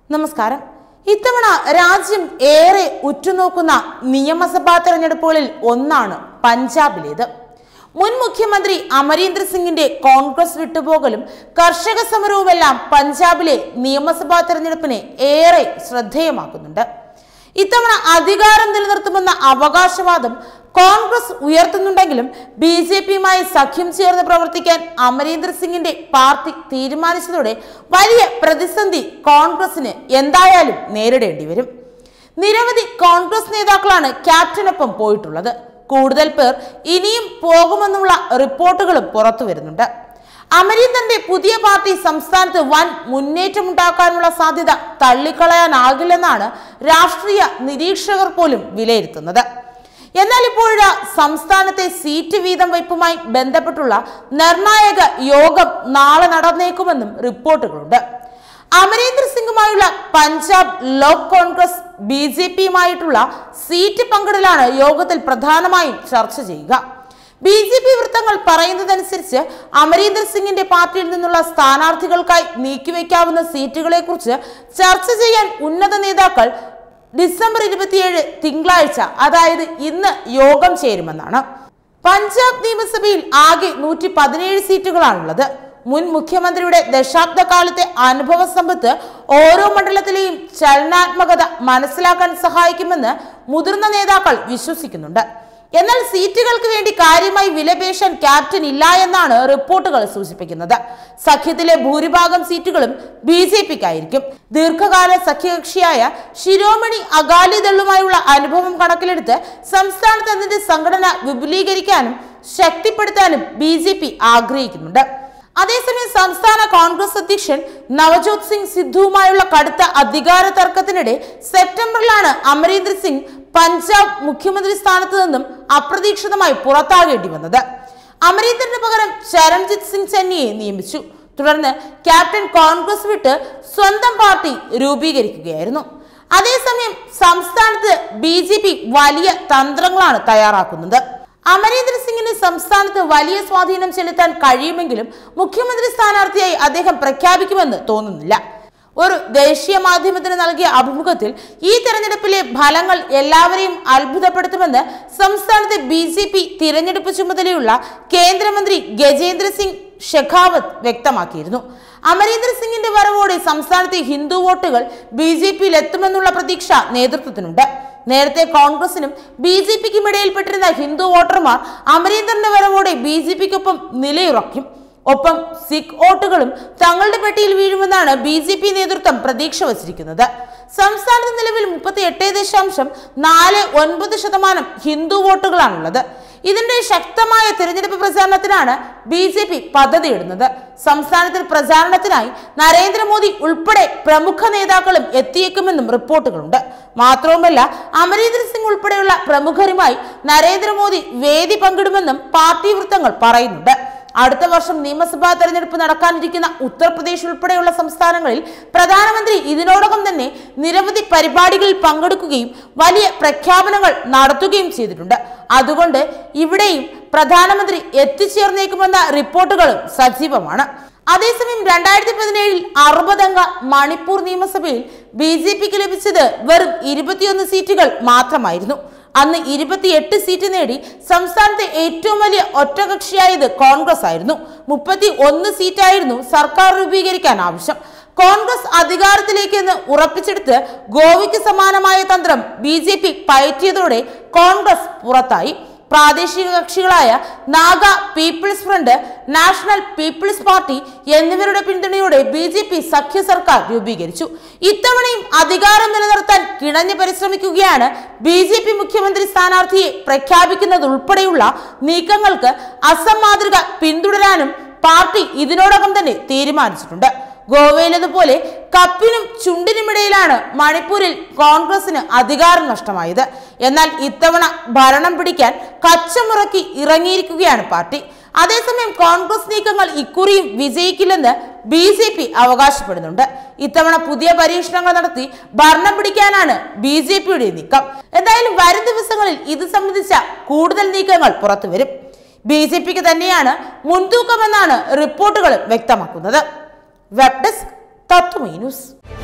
നമസ്കാരം ഇത്തവണ രാജ്യം ഏറെ ഉറ്റുനോക്കുന്ന നിയമസഭാ തെരഞ്ഞെടുപ്പുകളിൽ ഒന്നാണ് പഞ്ചാബിലേത് മുൻ മുഖ്യമന്ത്രി അമരീന്ദർ സിംഗിന്റെ കോൺഗ്രസ് വിട്ടുപോകലും കർഷക സമരവുമെല്ലാം പഞ്ചാബിലെ നിയമസഭാ തെരഞ്ഞെടുപ്പിനെ ഏറെ ശ്രദ്ധേയമാക്കുന്നുണ്ട് ഇത്തവണ അധികാരം നിലനിർത്തുമെന്ന അവകാശവാദം കോൺഗ്രസ് ഉയർത്തുന്നുണ്ടെങ്കിലും ബി ജെ പിയുമായി സഖ്യം ചേർന്ന് പ്രവർത്തിക്കാൻ അമരീന്ദർ സിംഗിന്റെ പാർട്ടി തീരുമാനിച്ചതോടെ വലിയ പ്രതിസന്ധി കോൺഗ്രസിന് എന്തായാലും നേരിടേണ്ടി വരും നിരവധി കോൺഗ്രസ് നേതാക്കളാണ് ക്യാപ്റ്റനൊപ്പം പോയിട്ടുള്ളത് കൂടുതൽ പേർ ഇനിയും പോകുമെന്നുള്ള റിപ്പോർട്ടുകളും പുറത്തു വരുന്നുണ്ട് അമരീന്ദറിന്റെ പുതിയ പാർട്ടി സംസ്ഥാനത്ത് വൻ മുന്നേറ്റമുണ്ടാക്കാനുള്ള സാധ്യത തള്ളിക്കളയാനാകില്ലെന്നാണ് രാഷ്ട്രീയ നിരീക്ഷകർ പോലും വിലയിരുത്തുന്നത് എന്നാൽ ഇപ്പോഴ സംസ്ഥാനത്തെ സീറ്റ് വീതം വയ്പുമായി ബന്ധപ്പെട്ടുള്ള നിർണായക യോഗം നാളെ നടന്നേക്കുമെന്നും റിപ്പോർട്ടുകളുണ്ട് അമരീന്ദർ സിംഗുമായുള്ള പഞ്ചാബ് ലോക് കോൺഗ്രസ് ബി ജെ പിയുമായിട്ടുള്ള സീറ്റ് പങ്കിടലാണ് യോഗത്തിൽ പ്രധാനമായും ചർച്ച ചെയ്യുക ബി ജെ പി വൃത്തങ്ങൾ പറയുന്നതനുസരിച്ച് അമരീന്ദർ സിംഗിന്റെ പാർട്ടിയിൽ നിന്നുള്ള സ്ഥാനാർത്ഥികൾക്കായി നീക്കിവെക്കാവുന്ന സീറ്റുകളെ കുറിച്ച് ചർച്ച ചെയ്യാൻ ഉന്നത നേതാക്കൾ ഡിസംബർ ഇരുപത്തിയേഴ് തിങ്കളാഴ്ച അതായത് ഇന്ന് യോഗം ചേരുമെന്നാണ് പഞ്ചാബ് നിയമസഭയിൽ ആകെ നൂറ്റി പതിനേഴ് സീറ്റുകളാണുള്ളത് മുൻ മുഖ്യമന്ത്രിയുടെ ദശാബ്ദ കാലത്തെ അനുഭവ സമ്പത്ത് ഓരോ മണ്ഡലത്തിലെയും ചലനാത്മകത മനസ്സിലാക്കാൻ സഹായിക്കുമെന്ന് മുതിർന്ന നേതാക്കൾ വിശ്വസിക്കുന്നുണ്ട് എന്നാൽ സീറ്റുകൾക്ക് വേണ്ടി കാര്യമായി വിലപേശാൻ ക്യാപ്റ്റൻ ഇല്ല എന്നാണ് റിപ്പോർട്ടുകൾ സൂചിപ്പിക്കുന്നത് സഖ്യത്തിലെ ഭൂരിഭാഗം സീറ്റുകളും ബി ജെ പിക്കായിരിക്കും ദീർഘകാല സഖ്യകക്ഷിയായ ശിരോമണി അകാലിദളുമായുള്ള അനുഭവം കണക്കിലെടുത്ത് സംസ്ഥാനത്ത് അതിന്റെ സംഘടന വിപുലീകരിക്കാനും ശക്തിപ്പെടുത്താനും ബി ജെ പി ആഗ്രഹിക്കുന്നുണ്ട് അതേസമയം സംസ്ഥാന കോൺഗ്രസ് അധ്യക്ഷൻ നവജോത് സിംഗ് സിദ്ധുവുമായുള്ള കടുത്ത അധികാര തർക്കത്തിനിടെ സെപ്റ്റംബറിലാണ് അമരീന്ദർ സിംഗ് പഞ്ചാബ് മുഖ്യമന്ത്രി സ്ഥാനത്ത് നിന്നും അപ്രതീക്ഷിതമായി പുറത്താകേണ്ടി വന്നത് അമരീന്ദറിന് പകരം ചരൺജിത് സിംഗ് ചന്നിയെ നിയമിച്ചു തുടർന്ന് ക്യാപ്റ്റൻ കോൺഗ്രസ് വിട്ട് സ്വന്തം പാർട്ടി രൂപീകരിക്കുകയായിരുന്നു അതേസമയം സംസ്ഥാനത്ത് ബി ജെ പി വലിയ തന്ത്രങ്ങളാണ് തയ്യാറാക്കുന്നത് അമരീന്ദർ സിംഗിന് സംസ്ഥാനത്ത് വലിയ സ്വാധീനം ചെലുത്താൻ കഴിയുമെങ്കിലും മുഖ്യമന്ത്രി സ്ഥാനാർത്ഥിയായി അദ്ദേഹം പ്രഖ്യാപിക്കുമെന്ന് തോന്നുന്നില്ല ഒരു ദേശീയ മാധ്യമത്തിന് നൽകിയ അഭിമുഖത്തിൽ ഈ തെരഞ്ഞെടുപ്പിലെ ഫലങ്ങൾ എല്ലാവരെയും അത്ഭുതപ്പെടുത്തുമെന്ന് സംസ്ഥാനത്തെ ബി ജെ പി തിരഞ്ഞെടുപ്പ് ചുമതലയുള്ള കേന്ദ്രമന്ത്രി ഗജേന്ദ്ര സിംഗ് ഷെഖാവത്ത് വ്യക്തമാക്കിയിരുന്നു അമരീന്ദർ സിംഗിന്റെ വരവോടെ സംസ്ഥാനത്തെ ഹിന്ദു വോട്ടുകൾ ബി ജെ പിയിൽ എത്തുമെന്നുള്ള പ്രതീക്ഷ നേതൃത്വത്തിനുണ്ട് നേരത്തെ കോൺഗ്രസിനും ബി ജെ പിക്കും ഇടയിൽപ്പെട്ടിരുന്ന ഹിന്ദു വോട്ടർമാർ അമരീന്ദറിന്റെ വരവോടെ ബി ജെ പിക്കൊപ്പം നിലയുറക്കും ഒപ്പം സിഖ് വോട്ടുകളും തങ്ങളുടെ പെട്ടിയിൽ വീഴുമെന്നാണ് ബി ജെ പി നേതൃത്വം പ്രതീക്ഷ വച്ചിരിക്കുന്നത് സംസ്ഥാനത്ത് നിലവിൽ മുപ്പത്തി എട്ട് ദശാംശം നാല് ഒൻപത് ശതമാനം ഹിന്ദു വോട്ടുകളാണുള്ളത് ഇതിന്റെ ശക്തമായ തിരഞ്ഞെടുപ്പ് പ്രചാരണത്തിനാണ് ബി ജെ പി പദ്ധതിയിടുന്നത് സംസ്ഥാനത്തിൽ പ്രചാരണത്തിനായി നരേന്ദ്രമോദി ഉൾപ്പെടെ പ്രമുഖ നേതാക്കളും എത്തിയേക്കുമെന്നും റിപ്പോർട്ടുകളുണ്ട് മാത്രവുമല്ല അമരീന്ദർ സിംഗ് ഉൾപ്പെടെയുള്ള പ്രമുഖരുമായി നരേന്ദ്രമോദി വേദി പങ്കിടുമെന്നും പാർട്ടി വൃത്തങ്ങൾ പറയുന്നുണ്ട് അടുത്ത വർഷം നിയമസഭാ തെരഞ്ഞെടുപ്പ് നടക്കാനിരിക്കുന്ന ഉത്തർപ്രദേശ് ഉൾപ്പെടെയുള്ള സംസ്ഥാനങ്ങളിൽ പ്രധാനമന്ത്രി ഇതിനോടകം തന്നെ നിരവധി പരിപാടികളിൽ പങ്കെടുക്കുകയും വലിയ പ്രഖ്യാപനങ്ങൾ നടത്തുകയും ചെയ്തിട്ടുണ്ട് അതുകൊണ്ട് ഇവിടെയും പ്രധാനമന്ത്രി എത്തിച്ചേർന്നേക്കുമെന്ന റിപ്പോർട്ടുകളും സജീവമാണ് അതേസമയം രണ്ടായിരത്തി പതിനേഴിൽ അറുപതംഗ മണിപ്പൂർ നിയമസഭയിൽ ബി ജെ പിക്ക് ലഭിച്ചത് വെറും ഇരുപത്തിയൊന്ന് സീറ്റുകൾ മാത്രമായിരുന്നു അന്ന് ഇരുപത്തിയെട്ട് സീറ്റ് നേടി സംസ്ഥാനത്തെ ഏറ്റവും വലിയ ഒറ്റകക്ഷിയായത് കോൺഗ്രസ് ആയിരുന്നു മുപ്പത്തി ഒന്ന് സീറ്റായിരുന്നു സർക്കാർ രൂപീകരിക്കാൻ ആവശ്യം കോൺഗ്രസ് അധികാരത്തിലേക്ക് എന്ന് ഉറപ്പിച്ചെടുത്ത് ഗോവയ്ക്ക് സമാനമായ തന്ത്രം ബി ജെ പി പയറ്റിയതോടെ കോൺഗ്രസ് പുറത്തായി പ്രാദേശിക കക്ഷികളായ Naga people's front national people's party എന്നിവരുടെ പിന്തുണയോടെ ബി ജെ പി സഖ്യ സർക്കാർ രൂപീകരിച്ചു ഇത്തവണയും അധികാരം നിലനിർത്താൻ കിണഞ്ഞു പരിശ്രമിക്കുകയാണ് ബി ജെ പി മുഖ്യമന്ത്രി സ്ഥാനാർത്ഥിയെ പ്രഖ്യാപിക്കുന്നതുൾപ്പെടെയുള്ള നീക്കങ്ങൾക്ക് അസം മാതൃക പിന്തുടരാനും പാർട്ടി ഇതിനോടകം തന്നെ തീരുമാനിച്ചിട്ടുണ്ട് ഗോവയിലേതുപോലെ കപ്പിനും ചുണ്ടിനുമിടയിലാണ് മണിപ്പൂരിൽ കോൺഗ്രസിന് അധികാരം നഷ്ടമായത് എന്നാൽ ഇത്തവണ ഭരണം പിടിക്കാൻ കച്ചമുറക്കി ഇറങ്ങിയിരിക്കുകയാണ് പാർട്ടി അതേസമയം കോൺഗ്രസ് നീക്കങ്ങൾ ഇക്കുറിയും വിജയിക്കില്ലെന്ന് ബി ജെ പി അവകാശപ്പെടുന്നുണ്ട് ഇത്തവണ പുതിയ പരീക്ഷണങ്ങൾ നടത്തി ഭരണം പിടിക്കാനാണ് ബി ജെ പിയുടെ നീക്കം എന്തായാലും വരും ദിവസങ്ങളിൽ ഇത് സംബന്ധിച്ച കൂടുതൽ നീക്കങ്ങൾ പുറത്തുവരും ബി ജെ പിക്ക് തന്നെയാണ് മുൻതൂക്കമെന്നാണ് റിപ്പോർട്ടുകൾ വ്യക്തമാക്കുന്നത് വെബ് ഡെസ്ക് തത്വമീ ന്യൂസ്